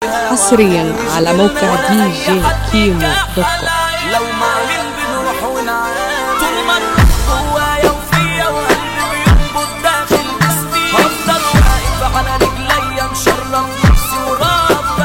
هوا حصريا على موقع دي جي كيمو دوت كوم لو معلم بنروح ونعاد طول ما الروح جوايا وفيا وقلبي بينبض داخل جسمي هفضل واقف على رجليا مشرف نفسي ورافع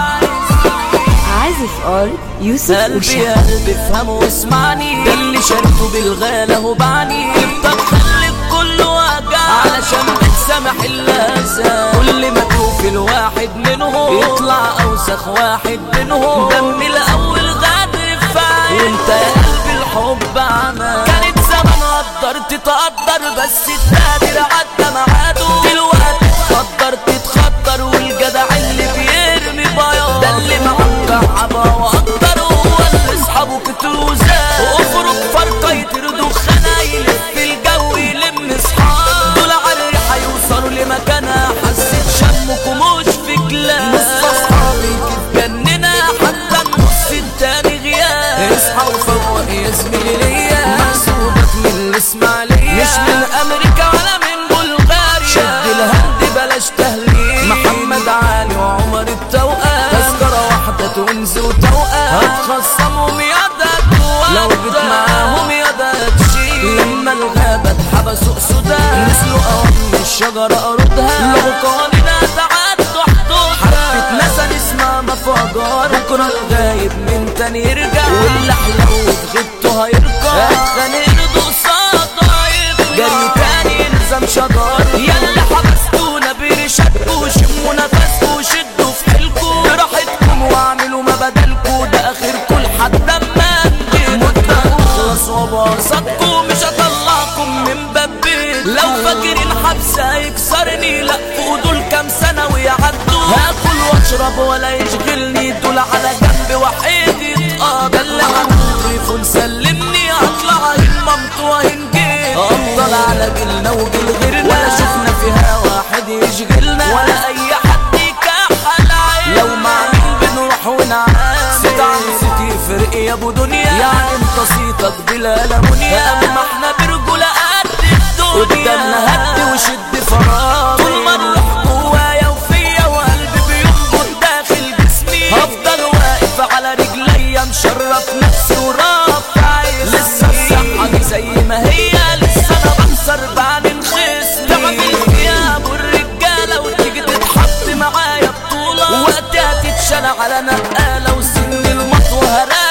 عزي عازف ار يوسف قلبي وشا يا قلبي افهم واسمعني ده اللي شريته بالغالة هو بعني طب خليك كله وجع علشان بتسامح اللازم كل ما تشوف الواحد منهم يطلع اوسخ واحد منهم دم الاول غدر فايت وانت يا قلبي الحب عمى كانت زمان قدرت تقدر بس التقدير عدى ميعاده دلوقتي تخدر تتخدر والجدع اللي بيرمي بياض ده اللي معاه عبا وقدر هو اللي اصحابه كتروا زاد وافرق فرقه يطردوا خنايل في الجو يلم اصحاب دول على الريحه يوصلوا لمكانها حسيت شمكم مش في كلام نص اصحابي جننا حتى النص التاني غياب اصحى وفوق يا زميلي ليا محسوبك من الاسماعيليه مش من امريكا ولا من بلغاريا شد الهند بلاش تهليل محمد علي وعمر التوأم تذكرة واحدة تونس وتوأم هتخصمهم يدك لو جيت معاهم يدك تشيل لما الغابة اتحبسوا اسودان نسلوا قوام الشجرة قرودها لو قوانينها تعدوا حدودها حبة نسى اسمها مفجر بكرة الغايب من تاني يرجع واللي حلوت غبته هيرجع اتخانق رضو قصاده جري تاني يلزم شجر يلا حبستونا برشدكوا شموا نفسكوا شدوا في حيلكوا براحتكم واعملوا ما بدلكوا ده اخركوا لحد ما انتهوا اخلص وبسطكوا مش هطلعكم من باب بيت لو فاكرين حبس هيكسرني لا فوق دول كام سنة ويعدوا هاكل واشرب ولا يشغلني دول على جنب وحيد يتقاضى اللي عنده تليفون سلمني هطلع هنممت وهنجيب افضل على جيلنا وجيل غيرنا ولا شفنا فيها واحد يشغلنا ولا اي حد يكحل عين لو مع مين بنروح ونعاني ست عن ست يفرق يا ابو دنيا يعني انت صيتك بلا لمونيا اما احنا برجولة قد الدنيا قدامنا هد وشد فراغ طول ما الروح جوايا وفيا وقلبي بينبض داخل جسمي هفضل واقف على رجليا مشرف نفسي ورافع عزي لسه الصحة دي زي ما هي لسه انا بنصر بعد خصمي تعمل فيها ابو الرجالة وتيجي تتحط معايا بطولة وقتها تتشال على نقالة وسن المطوة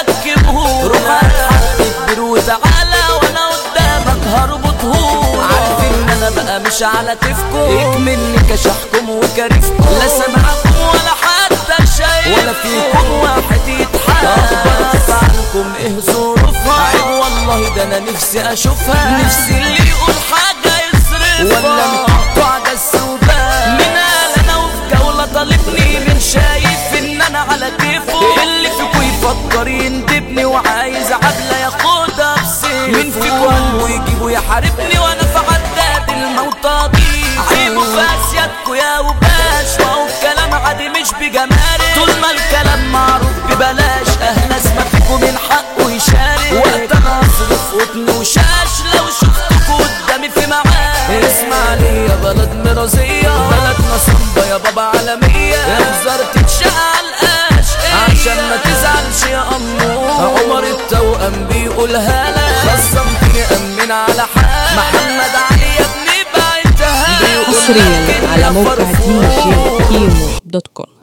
هركبه روح هتحدد بير وتعالى وانا قدامك هربطه عارف ان انا بقى مش على كيفكم اكملني كشحكم وكريفكم لا سامعكم ولا حتى شايف ولا فيكم واحد يتحاسب اخبار عنكم ايه ظروفها عيب والله ده انا نفسي اشوفها نفسي اللي يقول حاجة يصرفها ولا انتوا عجز سودان من قال انا وفي جولة طالبني من شايف ان انا على كيفه اللي فيكو يفكر يندبني وعايز عبلة ياخدها بسيفه مين فيكو قلبه يجيبه يحاربني وانا في عداد الموت اضيف عيبه في اسيادكو يا وباش وهو الكلام عادي مش بجمارك طول ما الكلام معروف ببلاش اهل اسمع فيكو من حقه يشارك وقت انا اصرف قطن وشاش لو شفتكوا قدامي في معاك اسمع لي يا بلد مرازية بلدنا صنبة يا بابا عالمية انذر تتشعل قاش عشان ما تزعلش يا امور عمر التوأم بيقولها لك خصمتني امن على حال محمد علي يا ابني بعتها حصريا على موقع دي جي كيمو دوت كوم